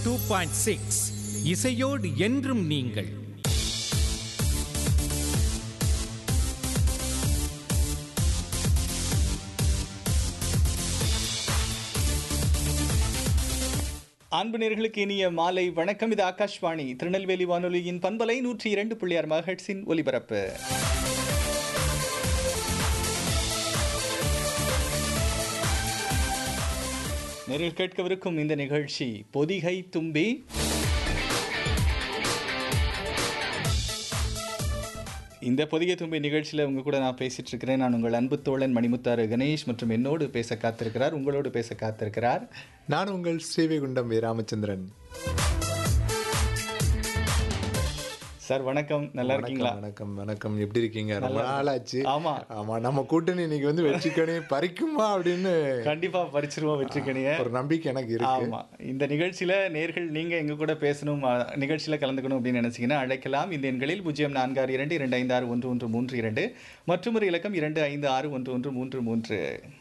Two point six இசையோடு என்றும் நீங்கள் அன்பு நேர்களுக்கு இனிய மாலை வணக்கம் இது ஆகாஷ்வாணி திருநெல்வேலி வானொலியின் பண்பலை நூற்றி இரண்டு புள்ளியார் மகட்ஸின் ஒலிபரப்பு நேரில் கேட்கவிருக்கும் இந்த நிகழ்ச்சி பொதிகை தும்பி இந்த பொதிகை தும்பி நிகழ்ச்சியில் உங்க கூட நான் பேசிட்டு இருக்கிறேன் நான் உங்கள் அன்பு தோழன் மணிமுத்தாறு கணேஷ் மற்றும் என்னோடு பேச காத்திருக்கிறார் உங்களோடு பேச காத்திருக்கிறார் நான் உங்கள் ஸ்ரீவைகுண்டம் வி ராமச்சந்திரன் சார் வணக்கம் நல்லா இருக்கீங்களா வணக்கம் வணக்கம் எப்படி இருக்கீங்க ரொம்ப நாள் ஆச்சு ஆமா. ஆமா நம்ம கூட்டணி இன்னைக்கு வந்து வெற்றிக்கணி பறிக்குமா அப்படின்னு கண்டிப்பா பறிச்சிருவோம் வெற்றிக்கணிய ஒரு நம்பிக்கை எனக்கு இருக்கு ஆமா இந்த நிகழ்ச்சியில நேர்கள் நீங்க எங்க கூட பேசணும் அஹ், நிகழ்ச்சியில கலந்துக்கணும் அப்படின்னு நினைச்சீங்கன்னா அழைக்கலாம் இந்த எண்களில் பூஜ்ஜியம் நான்கு ஆறு இரண்டு இரண்டு ஐந்து ஆறு ஒன்று ஒன்று மூன்று இரண்டு மற்றும் ஒரு இலக்கம் இரண்டு ஐந்து ஆறு ஒன்று ஒன்று மூன்று மூன்று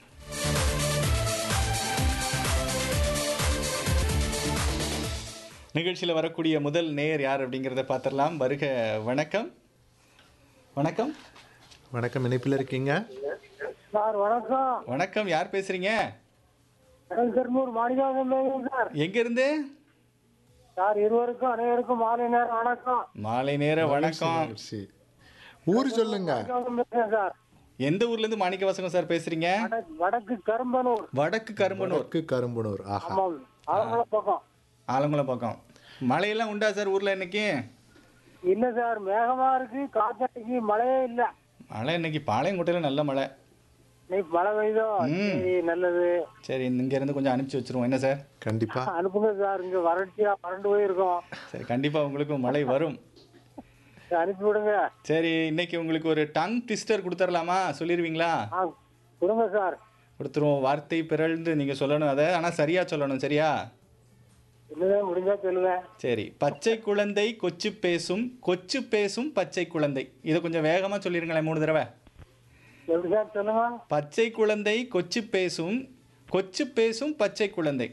நிகழ்ச்சியில வரக்கூடிய முதல் நேயர் யார் அப்படிங்கிறத பார்த்துடலாம் வருக வணக்கம் வணக்கம் வணக்கம் இணைப்பில் இருக்கீங்க சார் வணக்கம் வணக்கம் யார் பேசுறீங்க திருநூர் மாணிகாதம் சார் எங்க இருந்து சார் இருவருக்கும் அனைவருக்கும் மாலை நேரம் வணக்கம் மாலை நேர வணக்கம் சரி. ஊர் சொல்லுங்க மாணிகாதம் பேசுறேன் சார் எந்த ஊர்ல இருந்து மாணிக்க வாசகம் சார் பேசுறீங்க வடக்கு- வடக்கு கரும்பனூர் வடக்கு கரும்பனூர் வடக்கு கரும்புனூர் ஆஹா ஆமாம் ஆலங்குளம் பக்கம் ஆலங்குளம் பக்கம் மழையெல்லாம் உண்டா சார் ஊர்ல இன்னைக்கு இல்ல சார் மேகமா இருக்கு காத்தடிக்கு மழையே இல்ல மழை இன்னைக்கு பாளையங்கோட்டையில நல்ல மழை இன்னைக்கு மழை பெய்தோ சரி நல்லது சரி இங்க இருந்து கொஞ்சம் அனுப்பிச்சு வச்சிருவோம் என்ன சார் கண்டிப்பா அனுப்புங்க சார் இங்க வறட்சியா வறண்டு போயிருக்கோம் சரி கண்டிப்பா உங்களுக்கும் மழை வரும் அனுப்பி விடுங்க சரி இன்னைக்கு உங்களுக்கு ஒரு டங் ட்விஸ்டர் கொடுத்துடலாமா சொல்லிடுவீங்களா ஆ கொடுங்க சார் கொடுத்துருவோம் வார்த்தை பிறழ்ந்து நீங்க சொல்லணும் அதை ஆனா சரியா சொல்லணும் சரியா இல்லதான் முடிஞ்சா சொல்லுங்க சரி பச்சை குழந்தை கொச்சு பேசும் கொச்சு பேசும் பச்சை குழந்தை இதை கொஞ்சம் வேகமா சொல்லிருங்களேன் மூணு தடவை எப்படி சார் சொல்லுங்க பச்சை குழந்தை கொச்சு பேசும் கொச்சு பேசும் பச்சை குழந்தை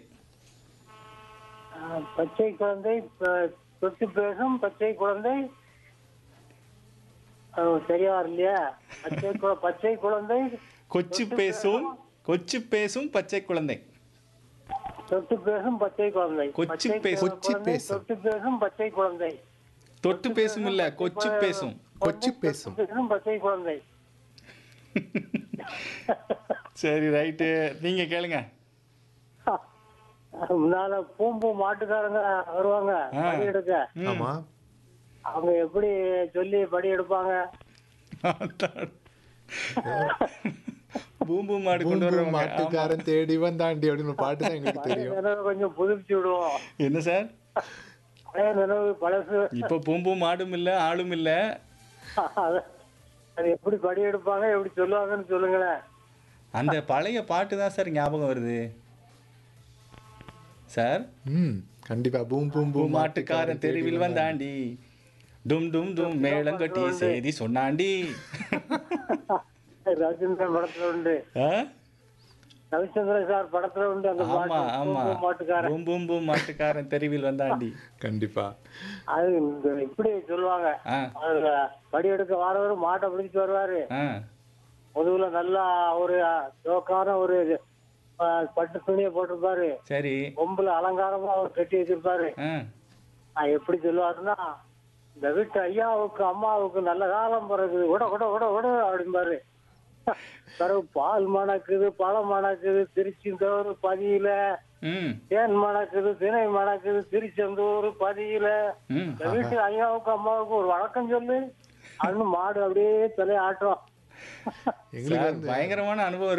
ஆ, பச்சை குழந்தை ப- தொட்டு பேசும் பச்சை குழந்தை ஓ, சரியா வரலையா பச்சை கு- பச்சை குழந்தை கொச்சு பேசும் கொச்சு பேசும் பச்சை குழந்தை தொட்டு பேசும் பச்சை குழந்தை கொச்சு பச்சை பேசும். குழந்தை, கொச்சு பேசும். தொட்டு பேசும் பச்சை குழந்தை தொட்டு பேசும் இல்ல கொச்சு பேசும் கொச்சு பேசும் தொட்டு பேசும் பச்சை குழந்தை சரி ரைட்டு நீங்க கேளுங்க முன்னால பூம்பூ மாட்டுக்காரங்க வருவாங்க ஆ. படி எடுக்க ஆமா அவங்க எப்படி சொல்லி படி எடுப்பாங்க பூம்பு மாடு கொண்டு பூம்பு வருவாங்க ஆமா. மாட்டுக்காரன் தேடி வந்தாண்டி அப்படின்னு ஒரு பாட்டு தான் எங்களுக்கு பழைய தெரியும் நினைவு கொஞ்சம் புதுப்பிச்சு விடுவோம் என்ன சார் பழைய நினைவு பழசு இப்ப பூம்பு மாடும் இல்ல ஆளும் இல்ல அது அது எப்படி படி எடுப்பாங்க எப்படி சொல்லுவாங்கன்னு சொல்லுங்களேன் அந்த பழைய பாட்டு தான் சார் ஞாபகம் வருது சார் ம் கண்டிப்பா பூம் பூம் பூம் மாட்டுக்காரன் தெருவில் வந்தாண்டி டும் டும் டும் மேளங்கட்டி செய்தி சொன்னாண்டி ரவிச்சந்திரன் படத்துல உண்டு ஆ? ரவிச்சந்திரன் சார் படத்துல உண்டு அந்த ஆமா பாட்டு ஆமா பூம்பூ மாட்டுக்காரன் பூம் பூம் பூம் மாட்டுக்காரன் தெருவில் வந்தாண்டி கண்டிப்பா அது இந்த இப்படி சொல்லுவாங்க ஆ அதுல படி எடுக்க வாரவர் மாட்டை பிடிச்சிட்டு வருவாரு ஆ முதுகுல நல்லா ஒரு ஜோக்கான ஒரு அஹ், பட்டு துணியை போட்டிருப்பாரு சரி கொம்புல அலங்காரமா அவர் கட்டி வச்சிருப்பாரு ஆ நான் எப்படி சொல்லுவாருன்னா இந்த வீட்டு ஐயாவுக்கு அம்மாவுக்கு நல்ல காலம் பிறகு விட விட விட விட அப்படிம்பாரு பிறகு பால் மணக்குது பழம் மணக்குது திருச்செந்தூர் பதியில ம் தேன் மணக்குது திணை மணக்குது திருச்செந்தூர் பதியில ம் இந்த வீட்டு ஐயாவுக்கு அம்மாவுக்கு ஒரு வணக்கம் சொல்லு அப்படின்னு மாடு அப்படியே தலையை ஆட்டுறோம் எங்களுக்கு சார், பயங்கரமான அனுபவம்